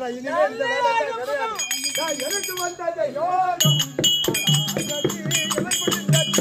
ஆமா இனிமே இந்த வேலை எல்லாம் கிடையாது நான் எனக்கு வந்தது யோகம் அகதி எனக்கு வந்தது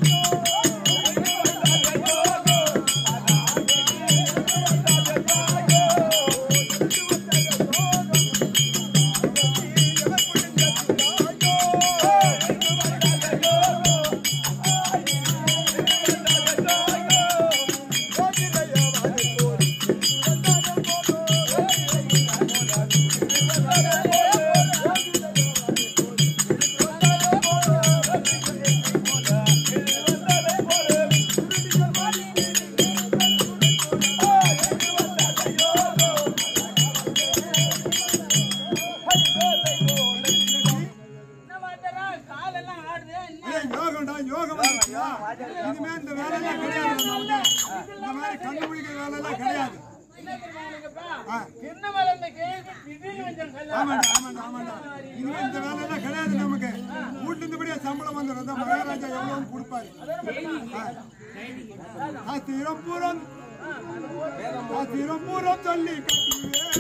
என்ன வாத்தியாரா, காலெல்லாம் ஆடுது என்ன ஏய், யோகம்டா, யோகம் வந்துருச்சுடா. இனிமே இந்த வேலையெல்லாம் கிடையாது நமக்கு. இந்த மாதிரி கண்டுபிடிக்கிற வேலையெல்லாம் கிடையாது என்ன தெரியுமா உனக்குப்பா? ஆ. சின்ன மேல இந்த கேள்வி திடீர்னு கொஞ்சம் கல்யாணம். ஆமாண்டா ஆமாண்டா ஆமாண்டா இனிமே இந்த வேலையெல்லாம் கிடையாது நமக்கு வீட்டுல இருந்தபடியே சம்பளம் வந்துடும் இந்த மகாராஜா எவ்வளவு கொடுப்பாரு ஆ. திருப்பூரம் ஆ, திருப்பூரம் சொல்லி கட்டுவேன்.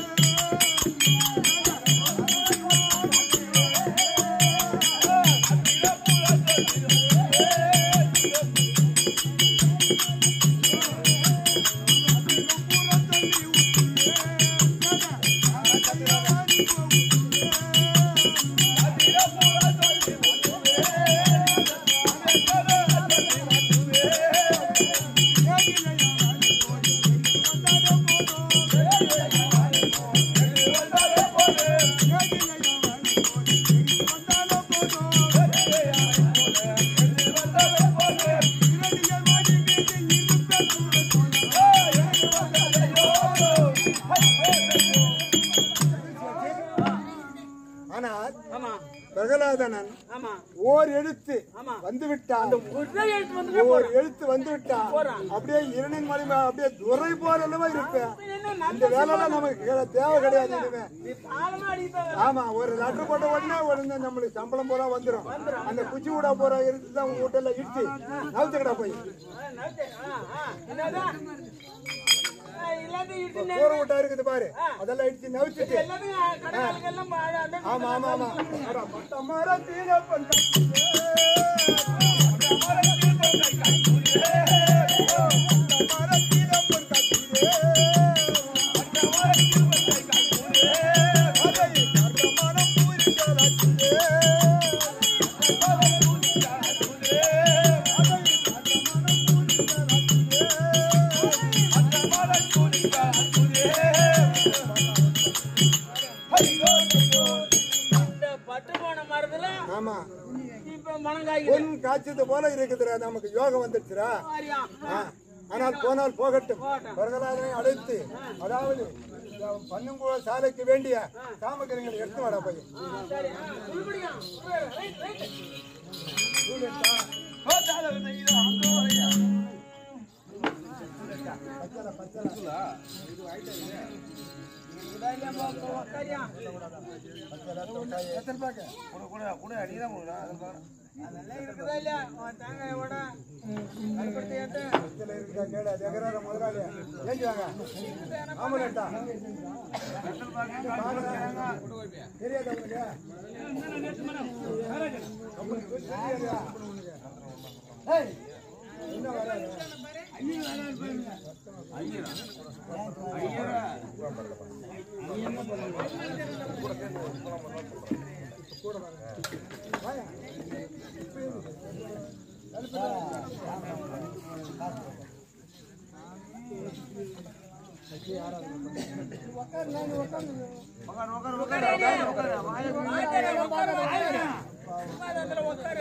ஆனால் ஆமா, பிரகலாதனன் ஆமா, ஓர் எழுத்து ஆமா. வந்து விட்டான் ஒரே எழுத்து வந்துட்டே ஓர் போறான். எழுத்து வந்து விட்டான் அப்படியே இரணின் மணி அப்படியே துறை போறல்லவா இருப்பேன் என்ன இந்த வேலைலாம் நமக்கு கே- தேவை கிடையாது இனிமே நீ தாளமா அடிப்ப வர. ஆமா ஒரு லெட்டர் போட்ட உடனே உடனே நம்மளுக்கு சம்பளம் பூரா வந்துடும் அந்த குச்சி விட போற இருந்து தான் உங்க வீட்டுல இடிச்சு நவுத்துக்கடா போய் ஆ, நவுத்து. ஆ, ஆ, என்னதான்? ஆ, எல்லாத்தையும் இட்டு நெ- கூரை விட்டா இருக்குது பாரு அதெல்லாம் இடிச்சு நவுத்துட்டு எல்லாத்தையும் ஆ, கடைக்காரங்களுக்கெல்லாம் பா- அந்த- ஆமா ஆமா ஆமா அட, பட்ட மரத்தில பந்த- இந்த பட்டு போன மரத்துல ஆமா இப்ப மனங்காய்க்குது. பொன் காய்ச்சது போல இருக்குதுடா நமக்கு யோகம் வந்துருச்சுடா வாரியா? ஆ, ஆனால் போனால் போகட்டும் பிரகலாதனை அழைத்து அதாவது இந்த பன்னங்குள சாலைக்கு வேண்டிய காமகரங்களை எடுத்து வாடா போய் சரி, ஆ, உருப்படியா? உருப்படி, ரைட், ரைட். இதா இல்லையாம்மா, உங்க உக்காரியா? அதெல்லாம் இருக்குதா இல்லையா? உன் தேங்காய் வடை, கருப்பட்டி ஏத்து. இதுல இருக்கா கேளு, அது எகரார முதலாளி. ஏஞ்சுவாங்க. ஆம்புலன்ட்டா. தெரியாதா உனக்கு? உங்களுக்கு தெரியாதா? ஏய், என்ன வராது? உக்காரு, உக்காரு, உக்காரு. உக்காரு, அதுல உக்காரு.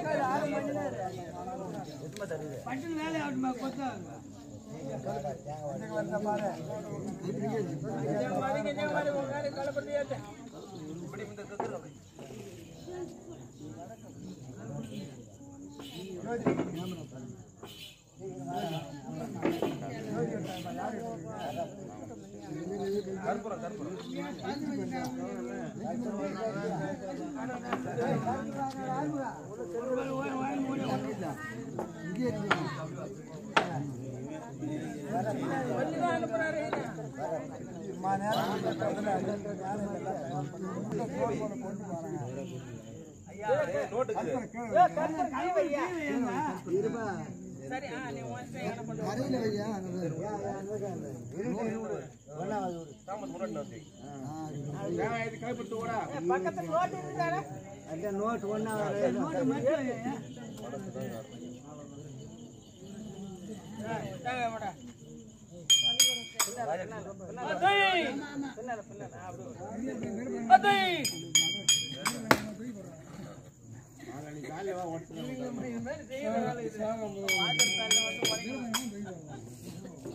இதே மாதிரி, இதே மாதிரி உக்காரு, கருப்பட்டி ஏத்து. வண்டிதான் அனுப்புறாரு. அம்மா நேரம் ஏ, கருத்தர் கை வையா. சரி ஆ நீ உன் சைடு என்ன பண்ற? ஏ, பக்கத்துல நோட்டு இருக்குதாடா? ஆ, இந்தாங்க, வாடா. அத்தை! பின்னால, பின்னால, ஆ, அப்படி வா. அத்தை! இது மாதிரி செய்யற வேலை இது. வாட்டர் பேன்ல வந்து உடைக்கணும்.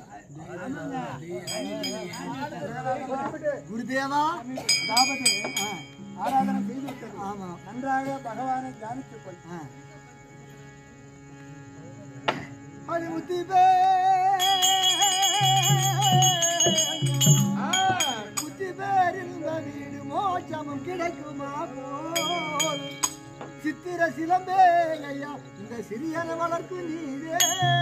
குருதேவா அதாவது ஆராதனை செய்து விட்டது ஆமா நன்றாக பகவானை தியானித்துக் கொள் ஆ. அடிமுத்திபே புத்தி பேரில் வீடு மோட்சமும் கிடைக்குமா போல் சித்திர சிலம்பே ஐயா இந்த சிறியன வளர்க்கு நீரே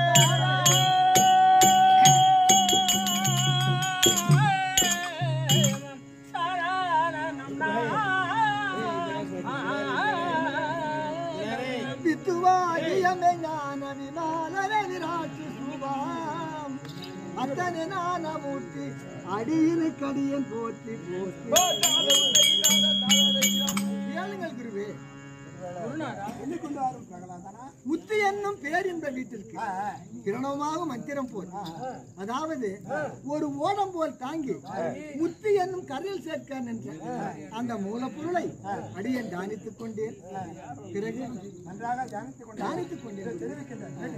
வித்துவாதியமே ஞான விமாலர விராட்சி சுபாம் அத்தனை ஞானமூர்த்தி அடியினு கடியன் போற்றி போற்றி கேளுங்கள் குருவே எண்ணிக்கொண்டாரும் பிரகலாதனா முத்து என்னும் பேரின்ப வீட்டிற்கு கிரணமாக மந்திரம் போல் அதாவது ஒரு ஓடம் போல் தாங்கி முத்து என்னும் கரையில் சேர்க்க நின்ற அந்த மூலப்பொருளை அடியன் தானித்துக் கொண்டேன் பிறகு நன்றாக தியானித்துக் கொண்டு தானித்துக் கொண்டேன் தெரிவிக்கின்றேன்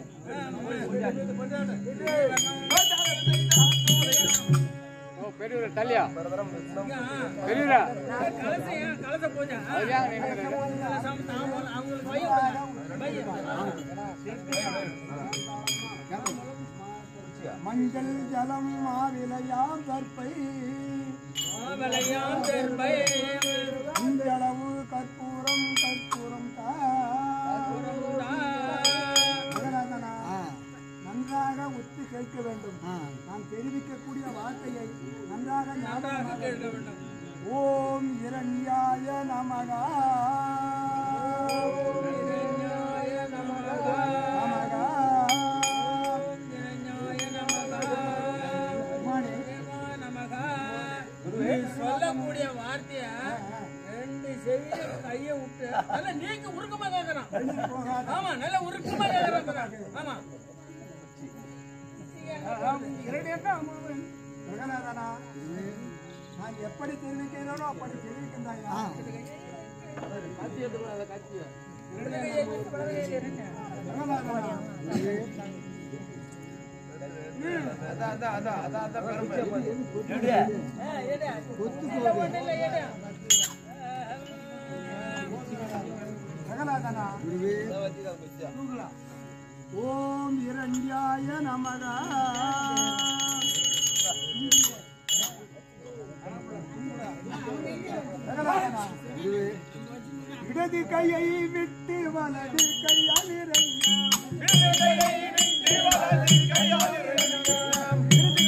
கலச பூஜை கலசம் தாம்பூலம் அவங்களுக்கு வை மஞ்சள் ஜலம் மாவிலையாம் தற்பை விளையாம் தெற்பை இந்த அளவு கற்பூரம் கற்பூரம் பிரகலாதனா ஆ, நன்றாக ஒத்து கேட்க வேண்டும் ஆ. நான் தெரிவிக்கக்கூடிய வார்த்தையை நன்றாக ஞாபகமாக கேட்க வேண்டும் ஓம் இரண்யாய நமகா நமகா மணி நீ சொல்லக்கூடிய வார்த்தைய ரெண்டு செவிய கைய விட்டு நல்லா நீங்க உருக்கமா கேக்குறான் போகாத ஆமா நல்ல உருக்கமா கேக்குறான் ஆமா பிரகலாதனா நான் எப்படி தெரிவிக்கிறேனோ அப்படி தெரிவிக்கின்றாயா ஆ. பிரகலாதனா பிரகலாதனா குருவே ஓம் இரண்யாய நமகா பிரகலாதனா குருவே இடது கையை விட்டு வலது கையால் இறைஞ்சாம். இடது கையை விட்டு வலது கையால் இறைஞ்சாம்.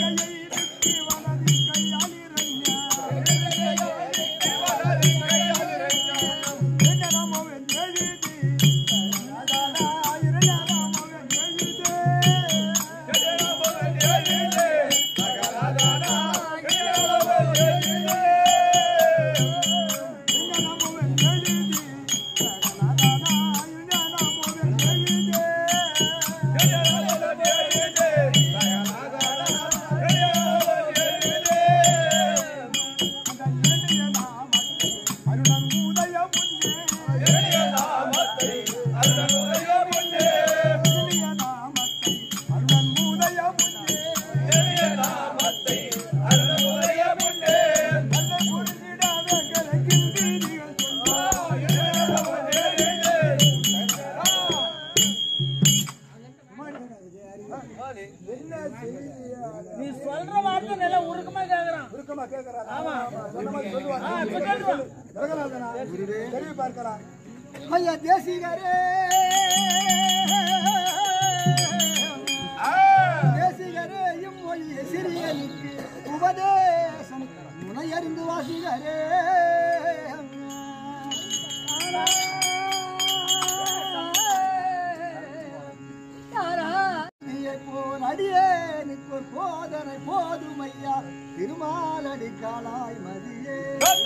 இரண்டரமும் எழுதி, அடடா, இரண்டரமும் எழுதி. இரண்டரமும் எழுதி, அடடா, இரண்டரமும் எழுதி. நீ சொல்ற வார்த்தை நல்லா உருக்கமா கேக்குறான் ஆமா ஆ, இப்ப சொல்லுவான். தெரிவி பார்க்கலாம் ஐயா தேசிகரே தேசிகரே இம்மொழி சிறியனுக்கு உபதேசம் முனையறிந்து வாசிகரே நீயை போல் அடியேனுக்கு ஒரு போதனை போதும் ஐயா திருமாலடி காலாய் மதியே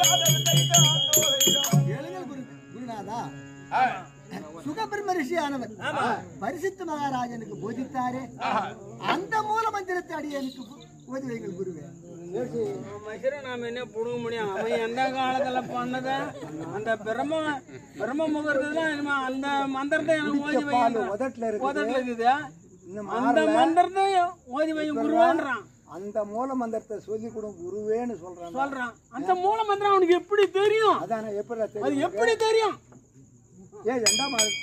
எழுங்கள் குரு குருநாதா சுகபிரம ரிஷியானவர் பரிசுத்த மகாராஜனுக்கு போதித்தாரே அந்த மூல மந்திரத்தை அடியேனுக்கு ஓதி வைங்கள் குருவே மனுஷரை நாம என்ன புடுங்க முடியும் அவன் எந்த காலத்துல பண்ணத அந்த பிரம்ம பிரம்ம முகூர்த்தத்துல இனிமே அந்த மந்திரத்தை எனக்கு ஓதி பால் வைங்க உதட்டுல இருக்குது உதட்டுல இருக்குது இன்னும் அந்த மந்திரத்தை ஓதி வைங்க குருவான்றான் அந்த மூல மந்திரத்தை சொல்லி கொடு குருவேன்னு சொல்றாங்க சொல்றான் அந்த மூல மந்திரம் அவனுக்கு எப்படி தெரியும் அதானே எப்படி அது தெரியும் எப்படி தெரியும் ஏ எண்டா மாதிரி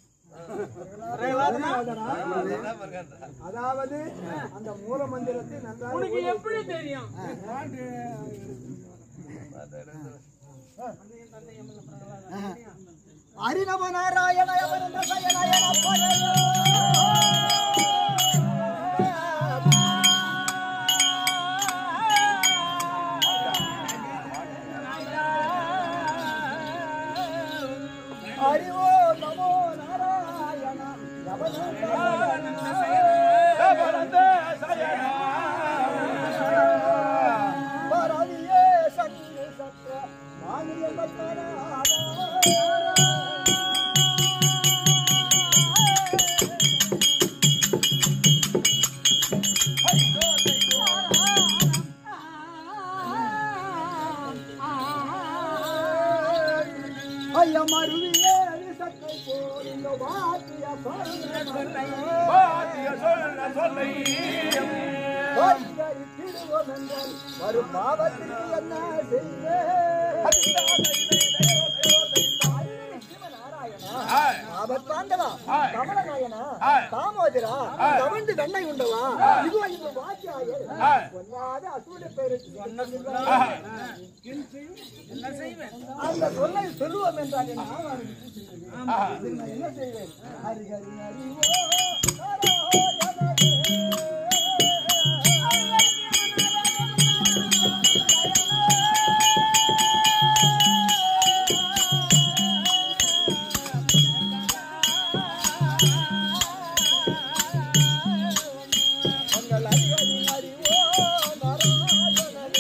அதாவது அந்த மூல மந்திரத்தை நன்றாக உனக்கு எப்படி தெரியும் ஹரிநம நாராயண யமன சயனயன பரயோ. ஹரி ஓ நமோ நாராயண யமன பரவியே சக்தி சத்ர மானிய ஐயா மருவியே சத்தை போல் இந்த வாத்திய வரும் பாவத்திற்கு என்ன ஆபத்தாண்டவா கமலநாயனா தாமோதரா கவிழ்ந்து வெண்ணை உண்டவா இது இந்த வாத்தியாயர் பொன்னாத அசூட பேருக்கு என்ன செய்வேன் அந்த சொல்லை சொல்லுவோம் என்றால் என் நாவால் இதில் நான் என்ன செய்வேன் ஹரி ஹரி ஹரி ஓ நாராயணனே. உங்கள் ஹரி ஹரி ஹரி ஓ நாராயணனே.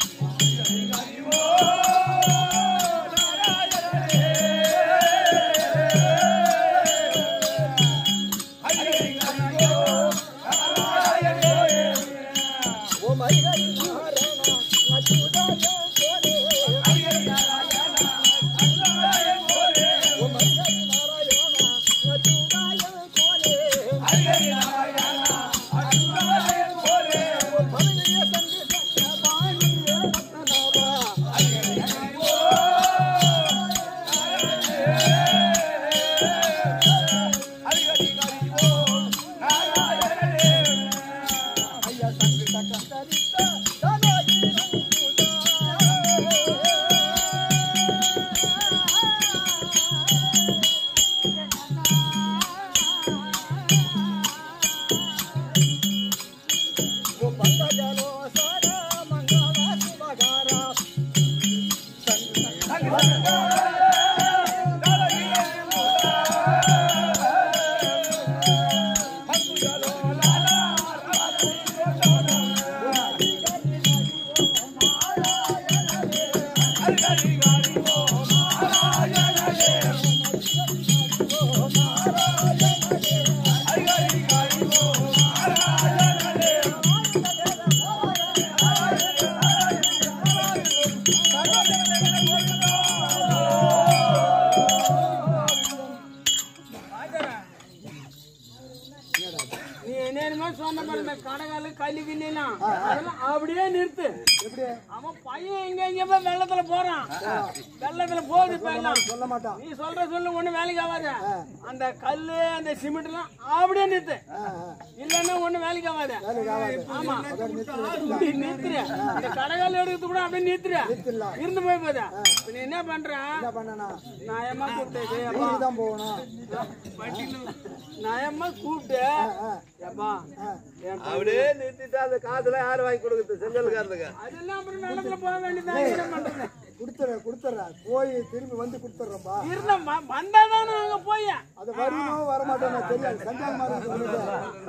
ஓம் ஹரி ஹரி நாராயண அச்சுதாய கோரே ஓம் ஹரி ஹரி நாராயண அச்சுதாய கோரே ஓம் பவனிய சந்தி சக்கரபாணிய ரத்னநாபா ஐயா சந்தி சக்கரதரித்த தனகி ஓ பங்கஜலோ சர மங்கள சுபகாரா நீ என்னென்னமோ சொன்ன பாரு இந்த கடகாலு களி கிள்ளிலாம் அதெல்லாம் அப்படியே நிறுத்து எப்படி அவன் பையன் எங்க எங்க போய் வெள்ளத்துல போறான் வெள்ளத்துல போகுது இப்ப எல்லாம் சொல்ல மாட்டான் நீ சொல்ற சொல்லு ஒண்ணு வேலைக்கு ஆகாது அந்த கல்லு அந்த சிமெண்ட் எல்லாம் அப்படியே நிறுத்து இல்லன்னா ஒண்ணு வேலைக்கு ஆகாது ஆமா இப்படி நிறுத்துற இந்த கடகால எடுக்கிறது கூட அப்படியே நிறுத்துற இருந்து போய் போதா இப்ப நீ என்ன பண்ற என்ன பண்ணனா நாயமா கூப்பிட்டு நீங்க தான் போகணும் நாயம்மா கூப்பிட்டு ஏப்பா அப்படியே நிறுத்திட்டா அந்த காசுல யாரு வாங்கி கொடுக்குறது செங்கல்காரனுக்கு அதெல்லாம் அப்புறம் வெள்ளத்துல போக வேண்டியதான் என்ன பண்றது கொடுத்துற கொடுத்துற போய் திரும்பி வந்து கொடுத்துட்றப்பா இருந்த வந்தாதான் அங்க போய் அது வருமோ வரமாட்டோமோ தெரியாது சந்தானமாக சொல்லிட்டு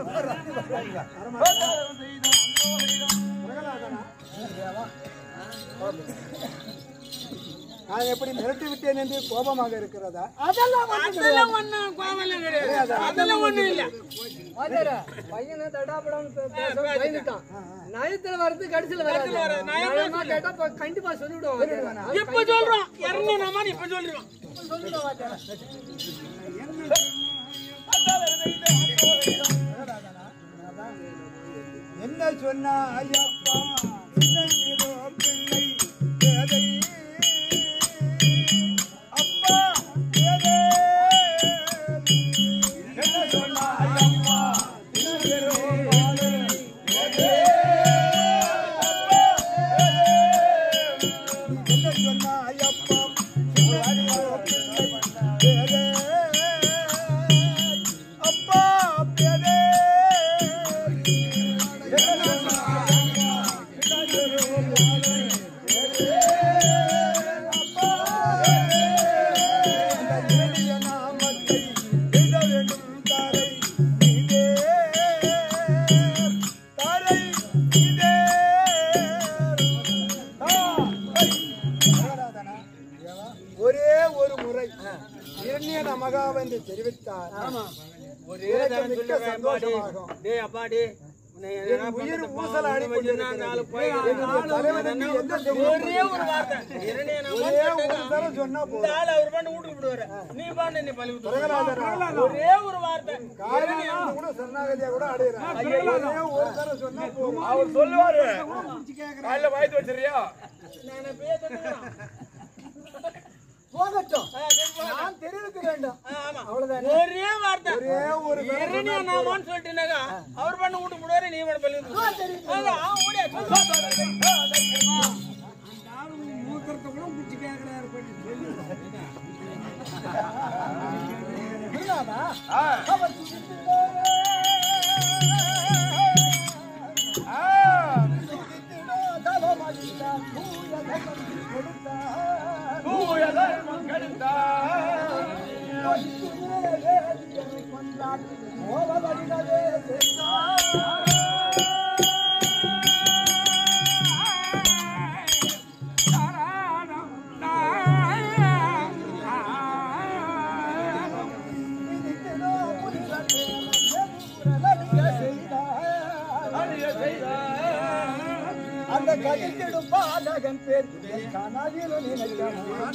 நான் எப்படி மிரட்டி விட்டேன் என்று கோபமாக இருக்கிறதா அதெல்லாம் அதெல்லாம் ஒண்ணும் கோவம் கிடையாது அதெல்லாம் ஒண்ணும் இல்ல பையனை தடாபடம் பயந்துட்டான் நயத்துல வர்றது கடைசியில வராது நயமா கேட்டா இப்ப கண்டிப்பா சொல்லிவிடுவாங்க இப்ப சொல்றோம் இறங்கினாமா இப்ப சொல்றோம் என்ன சொன்னா ஐயப்பா சின்னஞ்சிறு பிள்ளை பேதை அப்பா பேதை என்ன சொன்னா ஐயப்பா சின்னஞ்சிறு பாலு பேதை அப்பா பேதை என்ன சொன்னா ஐயப்பா சின்னஞ்சிறு பிள்ளை பேதை அப்பா பேதை ஒரே ஒரு முறை இரண்ய நமகாவ் என்று தெரிவித்தார் ஒரே எனக்கு தரம் மிக்க சொல்லுவேன் அப்பாடி சந்தோஷமாகும். டேய் அப்பாடி உன்னை என் எதனா உயிர் பக்கத்துல ஊசல் ஆடி பாவம் வச்சுன்னா நாலு போய் என்னுடைய தலைவனுக்கு எந்த செய்தியும் ஒரே ஒரு வார்த்தை இரணைய நாமம் ஒரே ஒரு கேட்டாக்கா, தரம் சொன்னா இந்த போதும் ஆள் அவர் பாட்டு வீட்டுக்கு விடுவாரு நீ பாட்டு நீ பழி பிரகலாதரா. ஒரே ஒரு வார்த்தை காரணம் கூட சரணாகதியா கூட அடையிறான் ஒரே ஒரு தரம் சொன்னா போதும் அவர் சொல்லுவாரு காலைல வாய்த்து வச்சிருக்கியா நான் பேசுறேன் போகட்டும் நான் தெரிவிக்க வேண்டும் ஆமா அவ்வளவுதான் ஒரே வார்த்தை ஒரே ஒரு தரம் இரணிய நாமான்னு சொல்லிட்டுனாக்கா அவர் பண்ண வீட்டுக்கு விடுவாரு நீ பண்ண பள்ளி ஆமா ஆ, ஓடியா, சொல்லு. அந்த கதித்திடும் பாதகன் பேர் கனவில் நினைக்க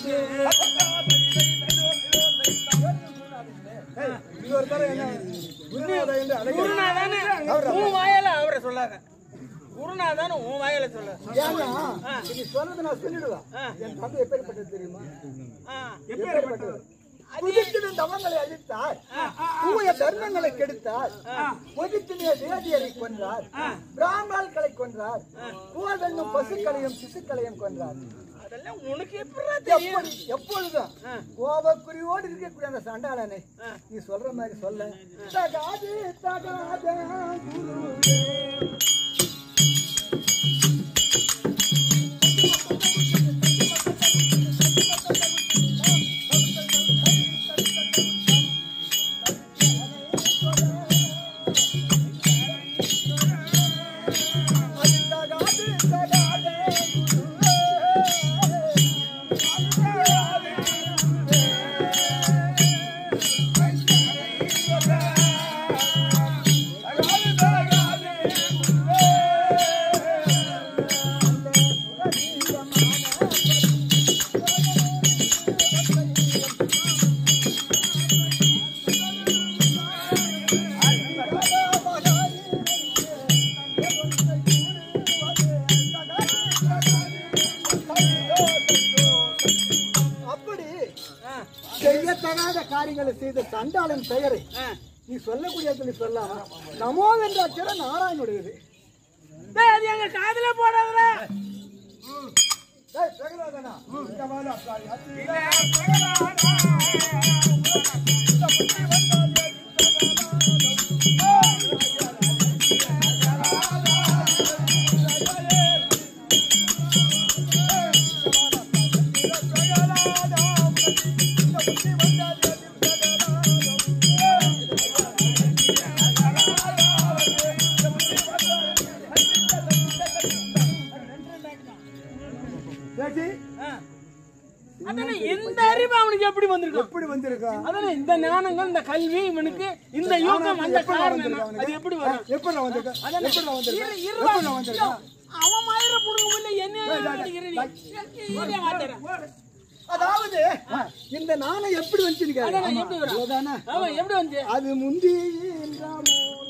இது ஒரு தரம் என்ன குருநாதா என்று அழைக்கிறார். குருநாதானே உன் வாயால அவரை சொல்லாத குருநாதானு உன் வாயால சொல்ல ஏன்னா நீ சொல்றது நான் சொல்லிடுவேன் என் தந்தை எப்பேற்பட்டது தெரியுமா எப்பேற்பட்டது புதித்திடும் தவங்களை அழித்தார் தூய தர்மங்களை கெடுத்தார் பொதித்தினிய தேதியரை கொன்றார் பிராமணர்களை கொன்றார் பூவதென்னும் பசுக்களையும் சிசுக்களையும் கொன்றார் அதெல்லாம் உனக்கு எப்படிடா தெரியும் எப்படி எப்பொழுதும் கோபக்குறியோடு இருக்கக்கூடிய அந்த சண்டாளனை நீ சொல்ற மாதிரி சொல்ல தகாது தகாத குருவே. அது தகாது தகாத குருவே. அப்படி செய்யத்தகாத காரியங்களை செய்த சண்டாளன் பெயரை நீ சொல்லக்கூடிய சொல்லி சொல்லாம நமோ என்ற அச்சரம் நாராயணுடையது டேய், அது எங்க காதுல போடாதடா டேய், பிரகலாதனா, இந்த மாதிரி அப்பா, அது எப்படி வந்திருக்கா அதானே இந்த ஞானங்கள் இந்த கல்வி இவனுக்கு இந்த யோகம் அந்த எப்படி காரணம் வந்திருக்கா என்ன? அது எப்படி வரும் எப்படி வந்திருக்கா அதானே. எப்படி வந்திருக்கா இரு- இருடா. எப்படி வந்திருக்கா அவன் மயிர புடுங்க முடியல என்ன அடிக்கிற நீ? ஏன்டா வாட்டுற? அதாவது இந்த நாணம் எப்படி வந்துருக்காரு அதானே, எப்படி வரும்? அதானே அவன் எப்படி வந்து அது முந்தி என்ற மூல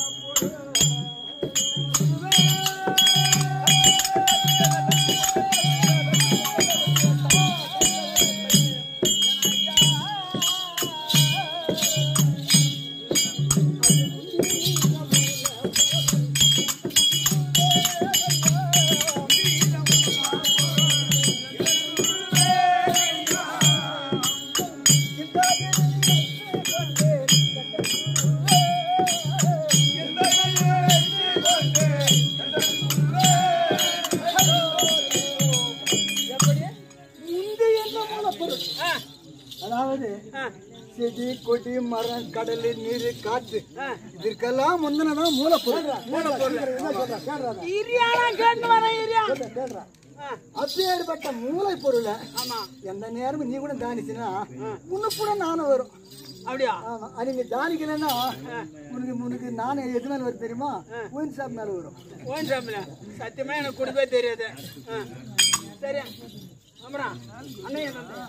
முந்தி என்ற மூலப்பொருள் ஆ, அதாவது ஆ, செடி கொடி மரம் கடல் நீர் காற்று ஆ. இதற்கெல்லாம் முந்தினதான் மூலப்பொருள் இரியாடா கேட்டு வரேன் இரியா. ஆ, அப்பேற்பட்ட மூளைப்பொருளை ஆமா எந்த நேரமும் நீ கூட தானிச்சுன்னா உனக்கு கூட நானும் வரும் அப்படியா ஆமா அது நீங்க தானிக்கலைன்னா உனக்கு உனக்கு நானும் எது மேல வரும் தெரியுமா ஒயின் ஷாப் மேல வரும் ஓன் சாப்பிட சத்தியமா எனக்கு கொடுக்கவே தெரியாது ஆ, சரி ஆமாடா அண்ணையா தந்தையா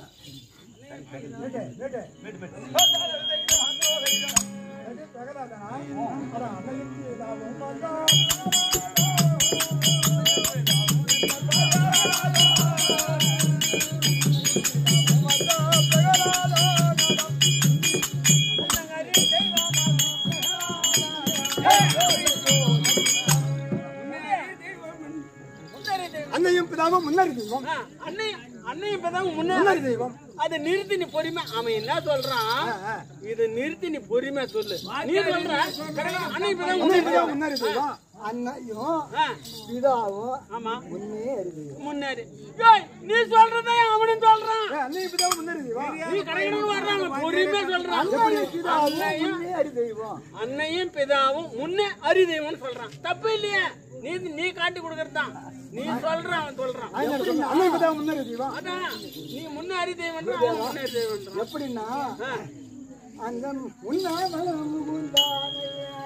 அன்னையும் பிதாவும் முன்னாடி தெய்வம் ஆ, அன்னை அன்னை இப்பதான் முன்னே முன்னாடி தெய்வம் அதை நிறுத்தி நீ பொறுமை அவன் என்ன சொல்றான் இது நிறுத்தி நீ பொறுமை சொல்லு நீ சொல்ற அன்னை இப்பதான் அன்னை முன்னே பிதாவும் முன்னாடி தெய்வம் அன்னையும் ஆ, பிதாவும் ஆமா முன்னே இருக்கு முன்னாடி ஏய், நீ சொல்றதே அவனும் சொல்றான் ஏய், அன்னை பிதாவும் முன்னாடி தெய்வம் நீ கடைக்கணும் வர்றாங்க பொறுமையா சொல்றான் அன்னையும் பிதாவும் முன்னே அறி தெய்வம் அன்னையும் பிதாவும் முன்னே அரிதெய்வம்னு சொல்றான் தப்பு இல்லையே நீ நீ காட்டி கொடுக்கறதுதான் நீ சொல்ற அவன் சொல்றான் அன்னை பிதாவும் முன்னாடி தெய்வம் அதான் நீ முன்னே அரிதெய்வன்ற அவன் முன்னே அரிதெய்வன்றான் எப்படின்னா ஆ. அங்க உண்ணாமலம் முகுந்தானே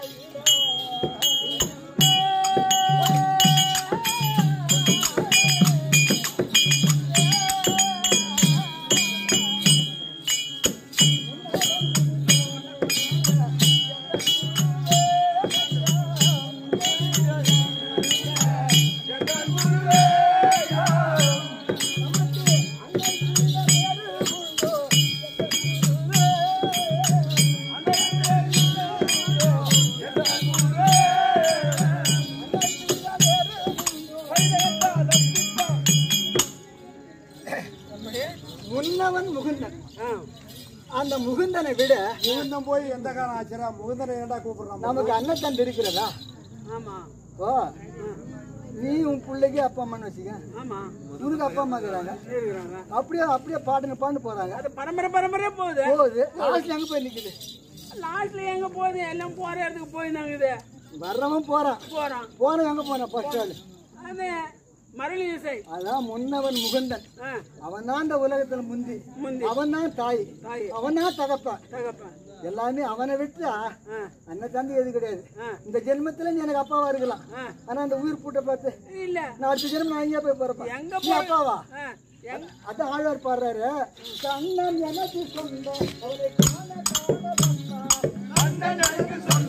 முன்னவன் முகுந்தன் ஆ. அந்த முகுந்தனை விட முகுந்தம் போய் எந்த காலம் ஆச்சுரா முகுந்தனை ஏன்டா கூப்பிடுறான் நமக்கு அன்னத்தன் இருக்கிறதா ஆமா ஓ நீ உன் பிள்ளைக்கு அப்பா அம்மான்னு வச்சுக்க ஆமா உனக்கு அப்பா அம்மா இருக்கிறாங்க இருக்கிறாங்க அப்படியே அப்படியே பாட்டுன்னு பாட்டு போறாங்க அது பரம்பரை பரம்பரையா போகுது போகுது லாஸ்ட் எங்க போய் நிக்குது லாஸ்ட்ல எங்க போகுது எல்லாம் போற இடத்துக்கு போயிருந்தாங்க இது வர்றவன் போறான் போறான் போனவன் எங்க போறான் ஃபர்ஸ்ட் ஆள் அது மரளி இசை அதான் முன்னவன் முகுந்தன் ஆ, அவன் தான் இந்த உலகத்துல முந்தி முந்தி அவன் தான் தாய் தாய் அவன் தான் தகப்பன் தகப்பன் எல்லாமே அவனை விட்டா ஆ, அண்ணன் தம்பி எது கிடையாது ஆ. இந்த ஜென்மத்துல நீ எனக்கு அப்பாவா இருக்கலாம் ஆ. ஆனா அந்த உயிர் பூட்டை பார்த்து இல்ல நான் அடுத்த ஜென்மம் நான் எங்கேயா போய் பிறப்பேன் எங்க நீ அப்பாவா ஆ, எங்க அதான் ஆழ்வார் பாடுறாரு கண்ணன் எனக்கு சொந்தம் அவரை காண காண வந்தான்.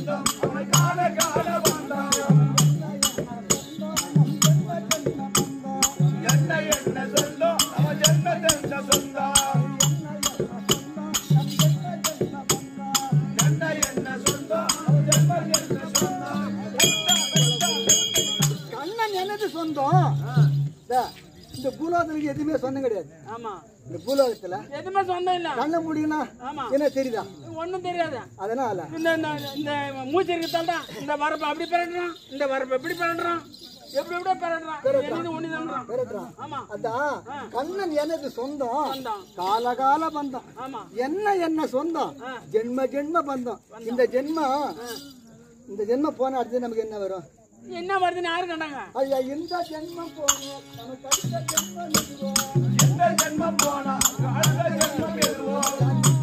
கண்ணன் எனது சொந்தம் இதா, இந்த பூலோகத்துக்கு எதுவுமே சொந்தம் கிடையாது ஆமா இந்த பூலோகத்துல எதுவுமே சொந்தம் இல்ல கண்ண முடியும்னா ஆமா என்ன தெரியுதா ஒண்ணும் தெரியாது அதனால இந்த இந்த- இந்த மூச்சு இருக்குதால்தான் இந்த வரப்பை அப்படி பிறடுறான் இந்த வரப்பை எப்படி பிறடுறான் எப்படி எப்படியோ பிறடுறான் என்னது ஒண்ணுதான்றான் பெறட்டுறான். ஆமா அதான் கண்ணன் எனது சொந்தம் சொந்தம். காலகால பந்தம் ஆமா என்ன என்ன சொந்தம் ஜென்ம ஜென்ம பந்தம் இந்த ஜென்மம் இந்த ஜென்மம் போன அடுத்து நமக்கு என்ன வரும் என்ன வருதுன்னு யாரு கண்டாங்க ஐயா இந்த ஜென்மம் போனோம் நமக்கு அடுத்த ஜென்மம் எதுவோ? எந்த ஜென்மம் போனா அடுத்த ஜென்மம் எதுவோ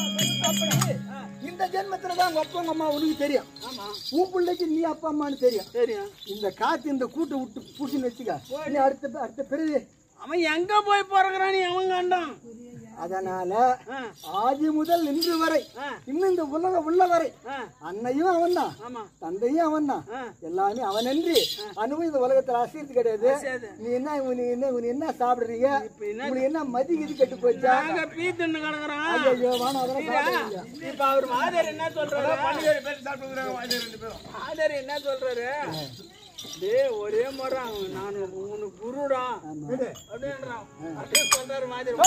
அப்படி இந்த ஜென்மத்துல தான் உங்க அப்பா உங்க அம்மா உனக்கு தெரியும் ஆமா உன் பிள்ளைக்கு நீ அப்பா அம்மான்னு தெரியும் தெரியும் இந்த காத்து இந்த கூட்டை விட்டு புடிச்சுன்னு வச்சுக்க நீ அடுத்த அடுத்த பிறகு அவன் எங்க போய் பிறகுறான்னு அவன் கண்டான் அதனால ஆ, ஆதி முதல் இன்று வரை ஆ. இன்னும் இந்த உலகம் உள்ள வரை ஆ, அன்னையும் அவன் தான் ஆமா தந்தையும் அவன் தான் ஆ. எல்லாமே அவன் என்று அனுபவம் இந்த உலகத்துல அசியத்து கிடையாது அசியாது. நீ என்ன உனக்கு என்ன உனக்கு என்ன சாப்பிடுறீங்க என்ன? உனக்கு என்ன மதி கிதி கெட்டு போச்சா நாங்க பீ தின்னு கிடக்குறோம் ஐயோ வாணா அதெல்லாம் சாப்பிடுறீங்க இப்ப அவர் மாதர் என்ன சொல்றாரு பண்டிகை பேசி சாப்பிட்டு வாங்கி ரெண்டு பேரும் மாதர் என்ன சொல்றாரு டேய் ஒரே முறை அவன் நான் உனக்கு குருடா அப்படின்றான் அப்படியே சொல்றாரு மாதிரி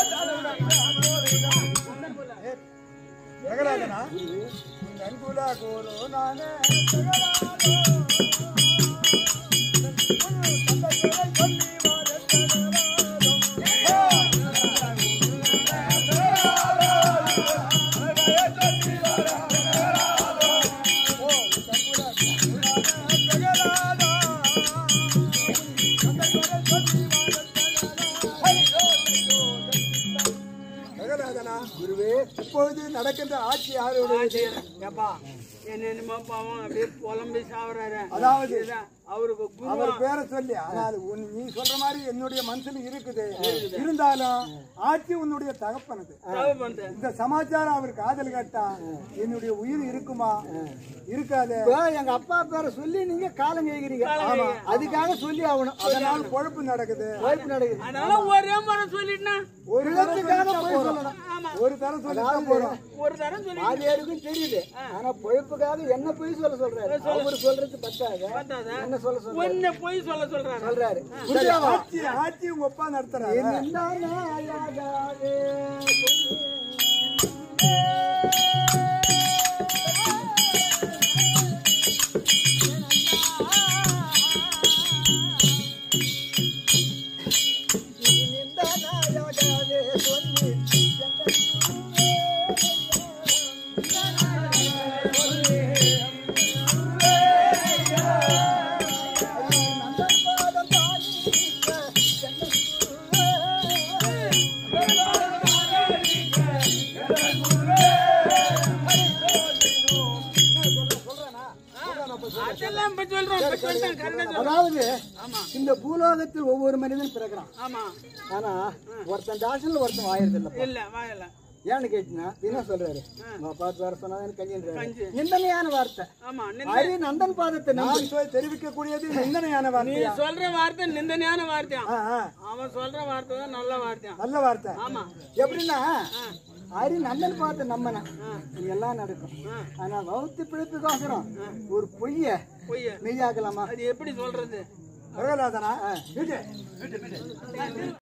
பிரகலாதனா நன்குல குரு நானே பிரகலாதனா குருவே இப்பொழுது நடக்கின்ற ஆட்சி யாருடைய ஏப்பா என்னென்னமோ பாவம் அப்படியே புலம்பி சாவுறாரு அதாவது இதுதான் அவருக்கு குரு அவர் பேரை சொல்லி ஆனால் உன் நீ சொல்ற மாதிரி என்னுடைய மனசுல இருக்குது இருந்தாலும் ஆட்சி உன்னுடைய தகப்பனது தவறு பண்ணு இந்த சமாச்சாரம் அவர் காதல் கேட்டா என்னுடைய உயிர் இருக்குமா இருக்காது இப்ப எங்க அப்பா பேரை சொல்லி நீங்க காலம் கேக்குறீங்க ஆமா அதுக்காக சொல்லி ஆகணும் அதனால் பொழப்பு நடக்குது வாய்ப்பு நடக்குது அதனால ஒரே முறை சொல்லிட்டுனா ஒரு தரம் இழப்புக்காக சொல்லிட்டா போய் போதும். ஆமா ஒரு தரம் சொல்லிட்டா போதும் ஒரு தரம் சொல்லி அது யாருக்கும் தெரியுது ஆனா பொழப்புக்காக என்ன போய் சொல்ல சொல்றாரு அவர் சொல்றது பத்தாது பார்த்தாதா? என்ன சொல்ல சொல்றாரு கொஞ்சம் பொய் சொல்ல சொல்றாரு சொல்றாரு சரி, ஆட்சி ஆட்சி உங்க அப்பா நடத்துறாரு என்னந்தானாயாகாதே நிந்தானாயாகாதே சொல்லி நந்தன் பாதம் அதெல்லாம் இப்ப சொல்றோம் இப்ப சொல்லிட்டேன் கரெக்டா சொல்றோம் அதாவது இந்த பூலோகத்தில் ஒவ்வொரு மனிதனும் பிறக்கிறான் ஆமா ஆனா ஒருத்தன் தாசன்ல ஒருத்தன் வாயறது இல்ல இல்ல வாயல ஏன்னு கேட்டீங்கன்னா என்ன சொல்றாரு உங்க பார்த்து வர சொன்னா எனக்கு கஞ்சின்றாரு கஞ்சி. நிந்தனையான வார்த்தை ஆமா நிந்த- ஹரி நந்தன் பாதத்தை நம்பி நான் சொல்லி தெரிவிக்கக்கூடியது நிந்தனையான நீ வார்த்தையா சொல்ற வார்த்தை நிந்தனையான வார்த்தையா ஆ, ஆ, அவன் சொல்ற வார்த்தை தான் நல்ல வார்த்தையா நல்ல வார்த்தை ஆமா எப்படின்னா ஹரி நந்தன் பாதத்தை நம்பின இது எல்லாம் நடக்கும் ஆனா வகுத்து பிழைப்புக்கோசரம் ஒரு பொய்ய பொய்ய மெய்யாக்கலாமா அது எப்படி சொல்றது பிரகலாதனா